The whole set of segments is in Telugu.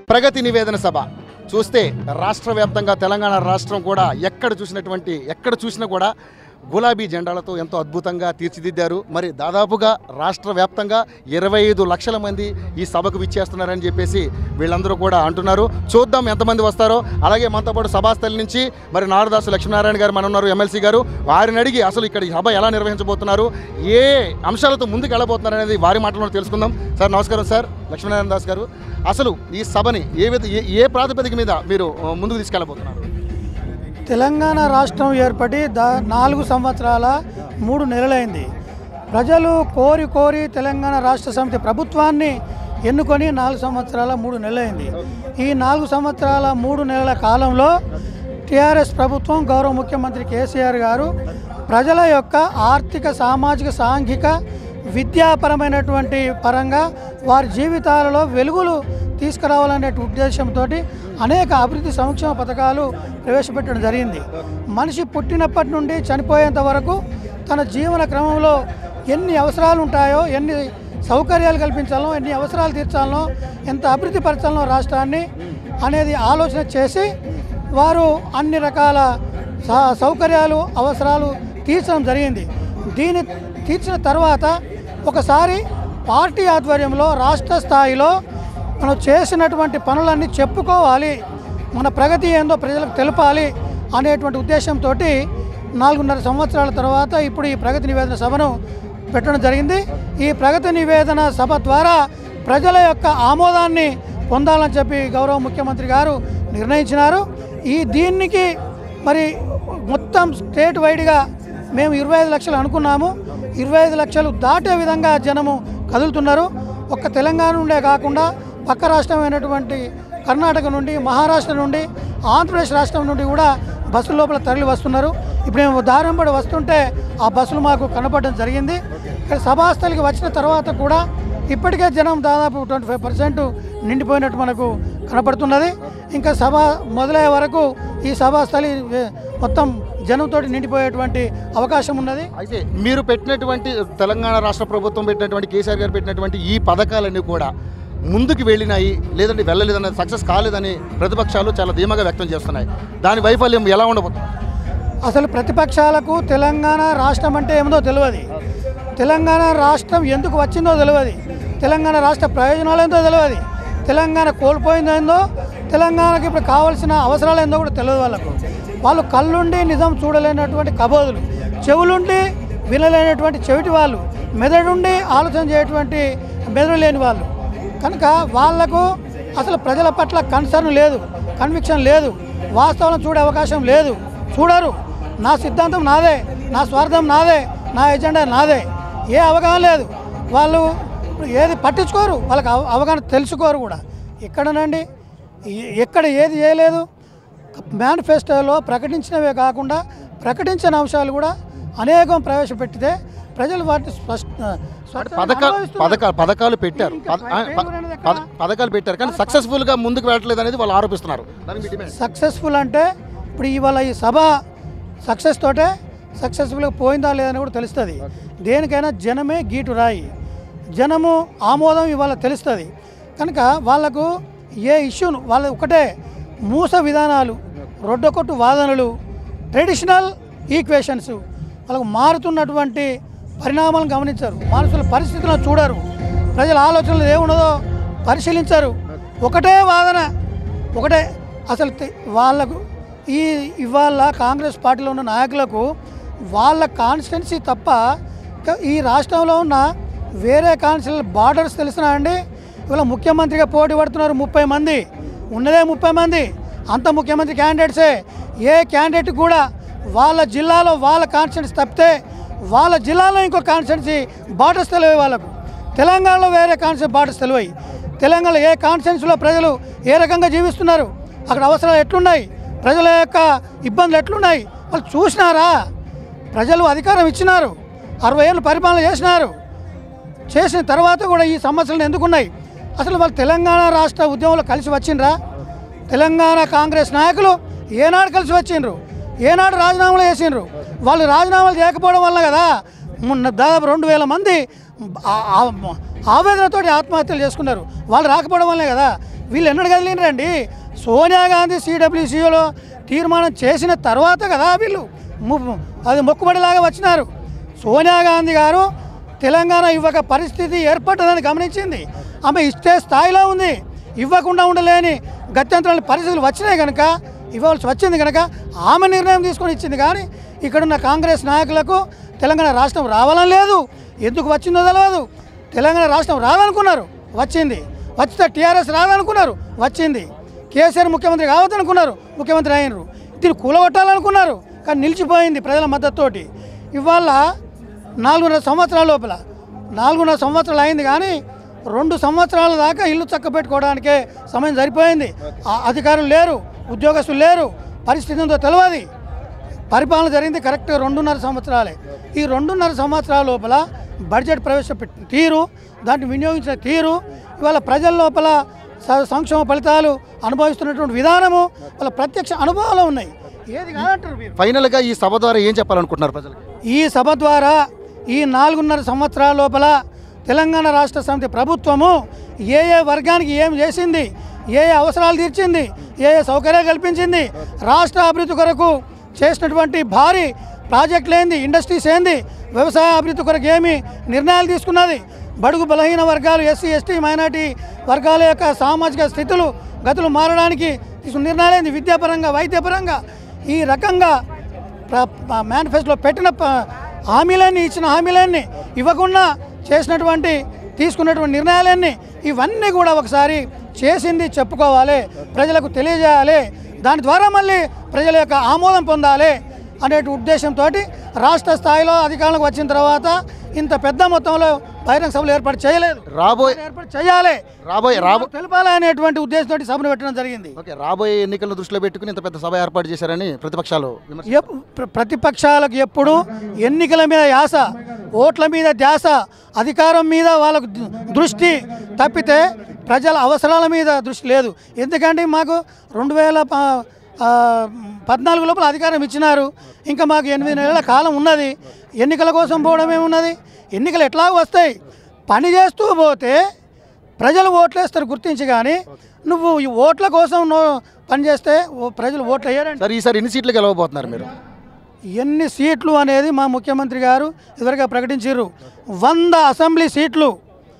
ప్రగతి నివేదన సభ చూస్తే రాష్ట్ర వ్యాప్తంగా తెలంగాణ రాష్ట్రం కూడా ఎక్కడ చూసినటువంటి ఎక్కడ చూసినా కూడా గులాబీ జెండాలతో ఎంతో అద్భుతంగా తీర్చిదిద్దారు మరి దాదాపుగా రాష్ట్ర వ్యాప్తంగా ఇరవై ఐదు లక్షల మంది ఈ సభకు విచ్చేస్తున్నారని చెప్పేసి వీళ్ళందరూ కూడా అంటున్నారు చూద్దాం ఎంతమంది వస్తారో అలాగే మనతో పాటు సభాస్థలి నుంచి మరి నారదాసు లక్ష్మీనారాయణ గారు మన ఉన్నారు ఎమ్మెల్సీ గారు వారిని అడిగి అసలు ఇక్కడ ఈ సభ ఎలా నిర్వహించబోతున్నారు ఏ అంశాలతో ముందుకు వెళ్ళబోతున్నారు అనేది వారి మాటల్లో తెలుసుకుందాం సార్ నమస్కారం సార్ లక్ష్మీనారాయణ దాస్ గారు అసలు ఈ సభని ఏ విధ ఏ- ఏ ప్రాతిపదిక మీద మీరు ఆ, ముందుకు తీసుకెళ్ళబోతున్నారు తెలంగాణ రాష్ట్రం ఏర్పడి దా నాలుగు సంవత్సరాల మూడు నెలలైంది ప్రజలు కోరి కోరి తెలంగాణ రాష్ట్ర సమితి ప్రభుత్వాన్ని ఎన్నుకొని నాలుగు సంవత్సరాల మూడు నెలలైంది ఈ నాలుగు సంవత్సరాల మూడు నెలల కాలంలో టీఆర్ఎస్ ప్రభుత్వం గౌరవ ముఖ్యమంత్రి కేసీఆర్ గారు ప్రజల యొక్క ఆర్థిక సామాజిక సాంఘిక విద్యాపరమైనటువంటి పరంగా వారి జీవితాలలో వెలుగులు తీసుకురావాలనే ఉద్దేశంతో అనేక అభివృద్ధి సంక్షేమ పథకాలు ప్రవేశపెట్టడం జరిగింది మనిషి పుట్టినప్పటి నుండి చనిపోయేంత వరకు తన జీవన క్రమంలో ఎన్ని అవసరాలు ఉంటాయో ఎన్ని సౌకర్యాలు కల్పించాలో ఎన్ని అవసరాలు తీర్చాలనో ఎంత అభివృద్ధి పరచాలనో రాష్ట్రాన్ని అనేది ఆలోచన చేసి వారు అన్ని రకాల స- సౌకర్యాలు అవసరాలు తీర్చడం జరిగింది దీన్ని తీర్చిన తర్వాత ఒకసారి పార్టీ ఆధ్వర్యంలో రాష్ట్ర స్థాయిలో మనం చేసినటువంటి పనులన్నీ చెప్పుకోవాలి మన ప్రగతి ఏందో ప్రజలకు తెలపాలి అనేటువంటి ఉద్దేశంతో నాలుగున్నర సంవత్సరాల తర్వాత ఇప్పుడు ఈ ప్రగతి నివేదన సభను పెట్టడం జరిగింది ఈ ప్రగతి నివేదన సభ ద్వారా ప్రజల యొక్క ఆమోదాన్ని పొందాలని చెప్పి గౌరవ ముఖ్యమంత్రి గారు నిర్ణయించినారు ఈ దీనికి మరి మొత్తం స్టేట్ వైడ్గా మేము ఇరవై ఐదు లక్షలు అనుకున్నాము ఇరవై ఐదు లక్షలు దాటే విధంగా జనము కదులుతున్నారు ఒక్క తెలంగాణ నుండే కాకుండా పక్క రాష్ట్రమైనటువంటి కర్ణాటక నుండి మహారాష్ట్ర నుండి ఆంధ్రప్రదేశ్ రాష్ట్రం నుండి కూడా బస్సు లోపల తరలి వస్తున్నారు ఇప్పుడు మేము దారం పడి వస్తుంటే ఆ బస్సులు మాకు కనపడడం జరిగింది ఇక్కడ సభాస్థలికి వచ్చిన తర్వాత కూడా ఇప్పటికే జనం దాదాపు ట్వంటీ ఫైవ్ పర్సెంట్ నిండిపోయినట్టు మనకు కనపడుతున్నది ఇంకా సభ మొదలయ్యే వరకు ఈ సభాస్థలి ఏ, మొత్తం జనంతో నిండిపోయేటువంటి అవకాశం ఉన్నది అయితే మీరు పెట్టినటువంటి తెలంగాణ రాష్ట్ర ప్రభుత్వం పెట్టినటువంటి కేసీఆర్ గారు పెట్టినటువంటి ఈ పథకాలన్నీ కూడా ముందుకు వెళ్ళినాయి లేదంటే వెళ్ళలేదన్న సక్సెస్ కాలేదని ప్రతిపక్షాలు చాలా ధీమాగా వ్యక్తం చేస్తున్నాయి దాని వైఫల్యం ఎలా ఉండబోతుంది అసలు ప్రతిపక్షాలకు తెలంగాణ రాష్ట్రం అంటే ఏమిదో తెలియదు తెలంగాణ రాష్ట్రం ఎందుకు వచ్చిందో తెలియదు తెలంగాణ రాష్ట్ర ప్రయోజనాలు ఏందో తెలియదు తెలంగాణ కోల్పోయిందో ఏందో తెలంగాణకి ఇప్పుడు కావాల్సిన అవసరాలు ఏందో కూడా తెలియదు వాళ్ళకు వాళ్ళు కళ్ళుండి నిజం చూడలేనటువంటి కబోదులు చెవులుండి వినలేనటువంటి చెవిటి వాళ్ళు మెదడుండి ఆలోచన చేయటువంటి మెదడు లేని వాళ్ళు కనుక వాళ్లకు అసలు ప్రజల పట్ల కన్సర్న్ లేదు కన్విక్షన్ లేదు వాస్తవం చూడే అవకాశం లేదు చూడరు నా సిద్ధాంతం నాదే నా స్వార్థం నాదే నా ఎజెండా నాదే ఏ అవగాహన లేదు వాళ్ళు ఏది పట్టించుకోరు వాళ్ళకి అవ- అవగాహన తెలుసుకోరు కూడా ఎక్కడనండి ఎ- ఎక్కడ ఏది చేయలేదు మేనిఫెస్టోలో ప్రకటించినవే కాకుండా ప్రకటించిన అంశాలు కూడా అనేకం ప్రవేశపెట్టితే ప్రజలు వాటిని స్పష్ట స్వచ్ఛంగా పథకాలు అనుభవిస్తున్నారు. పథకాలు పథకాలు పెట్టారు ఇంకా పథ- ఆ, ప- ఫెయిల్యూర్ అనేది ఎక్కడ? పథ- పథకాలు పెట్టారు కానీ సక్సెస్ఫుల్గా ముందుకు వెళ్ళట్లేదు అనేది వాళ్ళు ఆరోపిస్తున్నారు దానికి మీ డిమాండ్ సక్సెస్ఫుల్ అంటే ఇప్పుడు ఇవాళ ఈ సభ సక్సెస్ తోటే సక్సెస్ఫుల్గా పోయిందా లేదని కూడా తెలుస్తుంది దేనికైనా జనమే గీటు రాయి జనము ఆమోదం ఇవాళ తెలుస్తుంది కనుక వాళ్ళకు ఏ ఇష్యూను వాళ్ళ ఒకటే మూస విధానాలు రొడ్డకొట్టు వాదనలు ట్రెడిషనల్ ఈక్వేషన్స్ వాళ్ళకు మారుతున్నటువంటి పరిణామాలను గమనించరు మనుషుల పరిస్థితులను చూడరు ప్రజల ఆలోచనలు ఏమున్నదో పరిశీలించరు ఒకటే వాదన ఒకటే అసలు తె- వాళ్ళకు ఈ ఇవాళ కాంగ్రెస్ పార్టీలో ఉన్న నాయకులకు వాళ్ళ కాన్స్టిట్యున్సీ తప్ప ఇంకా ఈ రాష్ట్రంలో ఉన్న వేరే కాన్స్టిట్యూన్ బార్డర్స్ తెలిసినా అండి ఇవాళ ముఖ్యమంత్రిగా పోటీ పడుతున్నారు ముప్పై మంది ఉన్నదే ముప్పై మంది అంత ముఖ్యమంత్రి క్యాండిడేట్సే ఏ క్యాండిడేట్ కూడా వాళ్ళ జిల్లాలో వాళ్ళ కాన్స్టిట్యున్సీ తప్పితే వాళ్ళ జిల్లాలో ఇంకో కాన్స్టిట్యున్సీ బార్డర్స్ తెలివై వాళ్ళకు తెలంగాణలో వేరే కాన్స్టిట్యూన్సీ బార్డర్స్ తెలివై తెలంగాణలో ఏ కాన్స్టిట్యున్సీలో ప్రజలు ఏ రకంగా జీవిస్తున్నారు అక్కడ అవసరాలు ఎట్లున్నాయి ప్రజల యొక్క ఇబ్బందులు ఎట్లున్నాయి వాళ్ళు చూసినారా ప్రజలు అధికారం ఇచ్చినారు అరవై ఏళ్ళు పరిపాలన చేసినారు చేసిన తర్వాత కూడా ఈ సమస్యలు ఎందుకున్నాయి అసలు వాళ్ళు తెలంగాణ రాష్ట్ర ఉద్యమంలో కలిసి వచ్చిండ్రా తెలంగాణ కాంగ్రెస్ నాయకులు ఏనాడు కలిసి వచ్చిండ్రు ఏనాడు రాజీనామాలు చేసిండ్రు వాళ్ళు రాజీనామాలు చేయకపోవడం వల్ల కదా మొన్న దాదాపు రెండు వేల మంది ఆ- ఆ- ఆవేదనతోటి ఆత్మహత్యలు చేసుకున్నారు వాళ్ళు రాకపోవడం వల్లే కదా వీళ్ళు ఎన్నడు కదిలినరండి సోనియా గాంధీ సిడబ్ల్యూసీలో తీర్మానం చేసిన తర్వాత కదా వీళ్ళు ము- అది మొక్కుబడిలాగా వచ్చినారు సోనియా గాంధీ గారు తెలంగాణ ఇవ్వక పరిస్థితి ఏర్పడ్డదని గమనించింది ఆమె ఇచ్చే స్థాయిలో ఉంది ఇవ్వకుండా ఉండలేని గత్యంతరాల పరిస్థితులు వచ్చినాయి కనుక ఇవ్వాల్సి వచ్చింది కనుక ఆమె నిర్ణయం తీసుకొని ఇచ్చింది కానీ ఇక్కడున్న కాంగ్రెస్ నాయకులకు తెలంగాణ రాష్ట్రం రావాలని లేదు ఎందుకు వచ్చిందో తెలియదు తెలంగాణ రాష్ట్రం రాదనుకున్నారు వచ్చింది వచ్చితే టీఆర్ఎస్ రాదనుకున్నారు వచ్చింది కేసీఆర్ ముఖ్యమంత్రి కావద్దనుకున్నారు ముఖ్యమంత్రి అయినరు దీన్ని కూలగొట్టాలనుకున్నారు కానీ నిలిచిపోయింది ప్రజల మద్దతుతోటి ఇవాళ నాలుగున్నర సంవత్సరాల లోపల నాలుగున్నర సంవత్సరాలు అయింది కానీ రెండు సంవత్సరాల దాకా ఇల్లు చక్కబెట్టుకోవడానికే సమయం సరిపోయింది ఆ అధికారులు లేరు ఉద్యోగస్తులు లేరు పరిస్థితి ఏందో తెలియదు పరిపాలన జరిగింది కరెక్ట్ రెండున్నర సంవత్సరాలే ఈ రెండున్నర సంవత్సరాల లోపల బడ్జెట్ ప్రవేశపెట్టిన తీరు దాన్ని వినియోగించిన తీరు ఇవాళ ప్రజల లోపల స- సంక్షేమ ఫలితాలు అనుభవిస్తున్నటువంటి విధానము వాళ్ళ ప్రత్యక్ష అనుభవాలు ఉన్నాయి ఏది కాదంటారు మీరు ఫైనల్గా ఈ సభ ద్వారా ఏం చెప్పాలనుకుంటున్నారు ప్రజలకు ఈ సభ ద్వారా ఈ నాలుగున్నర సంవత్సరాల లోపల తెలంగాణ రాష్ట్ర సమితి ప్రభుత్వము ఏ ఏ వర్గానికి ఏం చేసింది ఏ ఏ అవసరాలు తీర్చింది ఏ ఏ సౌకర్యాలు కల్పించింది రాష్ట్ర అభివృద్ధి కొరకు చేసినటువంటి భారీ ప్రాజెక్టులు ఏంది ఇండస్ట్రీస్ ఏంది వ్యవసాయ అభివృద్ధి కొరకు ఏమి నిర్ణయాలు తీసుకున్నది బడుగు బలహీన వర్గాలు ఎస్సీ ఎస్టీ మైనార్టీ వర్గాల యొక్క సామాజిక స్థితులు గతులు మారడానికి తీసుకున్న నిర్ణయాలు ఏంది విద్యాపరంగా వైద్యపరంగా ఈ రకంగా ప్ర- మేనిఫెస్టోలో పెట్టిన ప- హామీలన్నీ ఇచ్చిన హామీలన్నీ ఇవ్వకుండా చేసినటువంటి తీసుకున్నటువంటి నిర్ణయాలన్నీ ఇవన్నీ కూడా ఒకసారి చేసింది చెప్పుకోవాలి ప్రజలకు తెలియజేయాలి దాని ద్వారా మళ్ళీ ప్రజల యొక్క ఆమోదం పొందాలి అనే ఉద్దేశంతో రాష్ట్ర స్థాయిలో అధికారంలోకి వచ్చిన తర్వాత ఇంత పెద్ద మొత్తంలో బహిరంగ సభలు ఏర్పాటు చేయలేదు రాబోయే ఏర్పాటు చేయాలి రాబోయే రాబో తెలపాలి అనేటువంటి ఉద్దేశంతో సభను పెట్టడం జరిగింది ఓకే రాబోయే ఎన్నికలను దృష్టిలో పెట్టుకుని ఇంత పెద్ద సభ ఏర్పాటు చేశారని ప్రతిపక్షాలు విమర్శ ఎప్- ప్ర- ప్రతిపక్షాలకు ఎప్పుడు ఎన్నికల మీద యాస ఓట్ల మీద ధ్యాస అధికారం మీద వాళ్ళకు ద- దృష్టి తప్పితే ప్రజల అవసరాల మీద దృష్టి లేదు ఎందుకంటే మాకు రెండు వేల ప- ఆ, పద్నాలుగు లోపల అధికారం ఇచ్చినారు ఇంకా మాకు ఎనిమిది నెలల కాలం ఉన్నది ఎన్నికల కోసం పోవడం ఏమున్నది ఎన్నికలు ఎట్లా వస్తాయి పని చేస్తూ పోతే ప్రజలు ఓట్లేస్తారు గుర్తించి కానీ నువ్వు ఈ ఓట్ల కోసం నువ్వు పనిచేస్తే ఓ- ప్రజలు ఓట్లు వేయరండి సార్ ఈసారి ఎన్ని సీట్లు గెలవబోతున్నారు మీరు ఎన్ని సీట్లు అనేది మా ముఖ్యమంత్రి గారు ఇదివరగా ప్రకటించారు వంద అసెంబ్లీ సీట్లు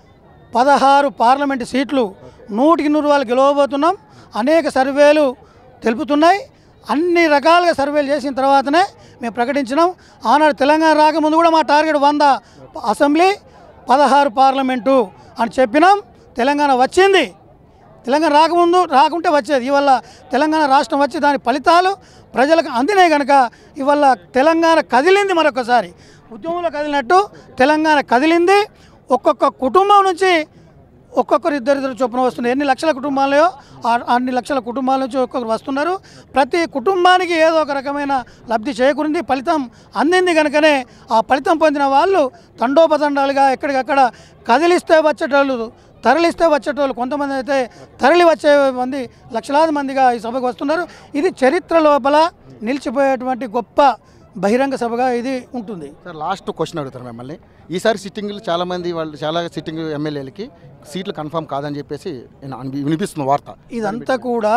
పదహారు పార్లమెంటు సీట్లు నూటికి నూరు వాళ్ళు గెలవబోతున్నాం అనేక సర్వేలు తెలుపుతున్నాయి అన్ని రకాలుగా సర్వేలు చేసిన తర్వాతనే మేము ప్రకటించినాం ఆనాడు తెలంగాణ రాకముందు కూడా మా టార్గెట్ వంద అసెంబ్లీ పదహారు పార్లమెంటు అని చెప్పినాం తెలంగాణ వచ్చింది తెలంగాణ రాకముందు రాకుంటే వచ్చేది ఇవాళ తెలంగాణ రాష్ట్రం వచ్చి దాని ఫలితాలు ప్రజలకు అందినాయి కనుక ఇవాళ తెలంగాణ కదిలింది మరొకసారి ఉద్యమంలో కదిలినట్టు తెలంగాణ కదిలింది ఒక్కొక్క కుటుంబం నుంచి ఒక్కొక్కరు ఇద్దరిద్దరు చొప్పున వస్తున్నారు ఎన్ని లక్షల కుటుంబాలయో ఆ- అన్ని లక్షల కుటుంబాల నుంచి ఒక్కొక్కరు వస్తున్నారు ప్రతి కుటుంబానికి ఏదో ఒక రకమైన లబ్ధి చేకూరింది ఫలితం అందింది కనుకనే ఆ ఫలితం పొందిన వాళ్ళు తండోపతండాలుగా ఎక్కడికక్కడ కదిలిస్తే వచ్చేటోళ్ళు తరలిస్తే వచ్చేటోళ్ళు కొంతమంది అయితే తరలి వచ్చే మంది లక్షలాది మందిగా ఈ సభకు వస్తున్నారు ఇది చరిత్ర లోపల నిలిచిపోయేటువంటి గొప్ప బహిరంగ సభగా ఇది ఉంటుంది సార్ లాస్ట్ క్వశ్చన్ అడుగుతారు మిమ్మల్ని ఈసారి సిట్టింగ్లు చాలా మంది వాళ్ళు చాలా సిట్టింగ్ ఎమ్మెల్యేలకి సీట్లు కన్ఫర్మ్ కాదని చెప్పేసి నేను అనిపి- వినిపిస్తుంది వార్త ఇదంతా కూడా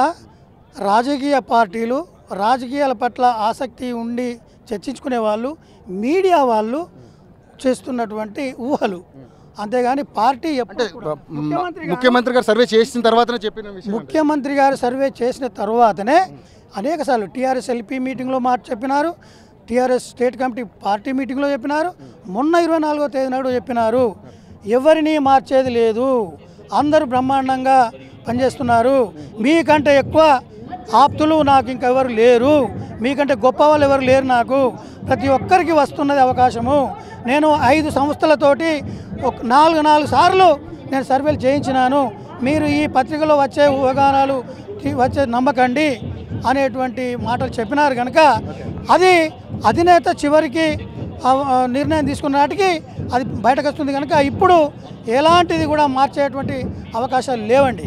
రాజకీయ పార్టీలు రాజకీయాల పట్ల ఆసక్తి ఉండి చర్చించుకునే వాళ్ళు మీడియా వాళ్ళు చేస్తున్నటువంటి ఊహలు అంతేగాని పార్టీ ఎప్పుడు కూడా- ముఖ్యమంత్రి గారు- ముఖ్యమంత్రి గారు సర్వే చేసిన తర్వాతనే చెప్పిన విషయం అంటే. ముఖ్యమంత్రి గారు సర్వే చేసిన తర్వాతనే అనేక సార్లు టీఆర్ఎస్ ఎల్పీ మీటింగ్లో మాట చెప్పినారు టీఆర్ఎస్ స్టేట్ కమిటీ పార్టీ మీటింగ్లో చెప్పినారు మొన్న ఇరవై నాలుగో తేదీ నాడు చెప్పినారు ఎవరిని మార్చేది లేదు అందరూ బ్రహ్మాండంగా పనిచేస్తున్నారు మీకంటే ఎక్కువ ఆప్తులు నాకు ఇంకెవరు లేరు మీకంటే గొప్ప వాళ్ళు ఎవరు లేరు నాకు ప్రతి ఒక్కరికి వస్తున్నది అవకాశము నేను ఐదు సంస్థలతోటి ఒక నాలుగు నాలుగు సార్లు నేను సర్వేలు చేయించినాను మీరు ఈ పత్రికలో వచ్చే ఊహాగానాలు తి- వచ్చే నమ్మకండి అనేటువంటి మాటలు చెప్పినారు కనుక అది అధినేత చివరికి ఆ, ఆ, నిర్ణయం తీసుకున్న నాటికి అది బయటకు వస్తుంది కనుక ఇప్పుడు ఎలాంటిది కూడా మార్చేటువంటి అవకాశాలు లేవండి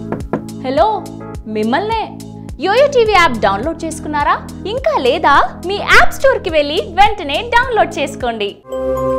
హలో మిమ్మల్నే యోయో టీవీ యాప్ డౌన్లోడ్ చేసుకున్నారా ఇంకా లేదా మీ యాప్ స్టోర్కి వెళ్ళి వెంటనే డౌన్లోడ్ చేసుకోండి